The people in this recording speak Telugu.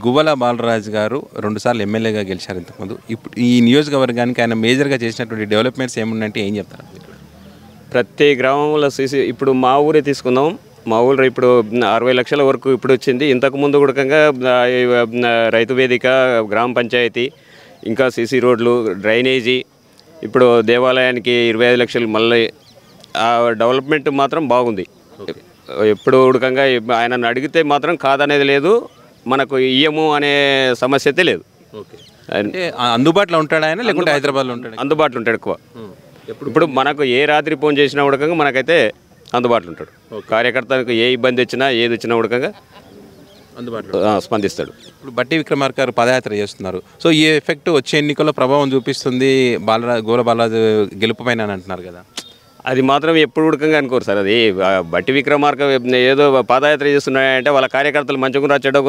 గువ్వల బాలరాజు గారు రెండుసార్లు ఎమ్మెల్యేగా గెలిచారు ఇంతకుముందు ఇప్పుడు ఈ నియోజకవర్గానికి ఆయన మేజర్గా చేసినటువంటి డెవలప్మెంట్స్ ఏమున్నాయంటే ఏం చెప్తారు ప్రతి గ్రామంలో సీసీ ఇప్పుడు మా ఊరే తీసుకుందాం మా ఊళ్ళో ఇప్పుడు అరవై లక్షల వరకు ఇప్పుడు వచ్చింది ఇంతకు ముందు కూడా రైతు వేదిక గ్రామ పంచాయతీ ఇంకా సీసీ రోడ్లు డ్రైనేజీ ఇప్పుడు దేవాలయానికి ఇరవై ఐదు లక్షలు మళ్ళీ ఆ డెవలప్మెంట్ మాత్రం బాగుంది ఎప్పుడు ఉడకంగా ఆయనను అడిగితే మాత్రం కాదనేది లేదు మనకు ఇయ్యము అనే సమస్య అయితే లేదు ఆయన అంటే ఆ- అందుబాటులో ఉంటాడు ఆయన లేకుంటే హైదరాబాద్లో ఉంటాడు అందుబాటులో ఉంటాడు ఎక్కువ ఇప్పుడు మనకు ఏ రాత్రి ఫోన్ చేసినా ఉడకంగా మనకైతే అందుబాటులో ఉంటాడు కార్యకర్తలకు ఏ ఇబ్బంది వచ్చినా ఏది వచ్చినా ఉడకంగా అందుబాటులో ఆ, స్పందిస్తాడు ఇప్పుడు బట్టి విక్రమార్క గారు పదయాత్ర చేస్తున్నారు సో ఈ ఎఫెక్ట్ వచ్చే ఎన్నికల్లో ప్రభావం చూపిస్తుంది బాలరాజు గోల బాలరాజు గెలుపు పైన అని అంటున్నారు కదా అది మాత్రం ఎప్పుడు ఉడకంగా అనుకోరు సార్ అది ఆ, బట్టి విక్రమార్క ఏదో పాదయాత్ర చేస్తున్నాయంటే వాళ్ళ కార్యకర్తలు మంచిగా చెడ్డ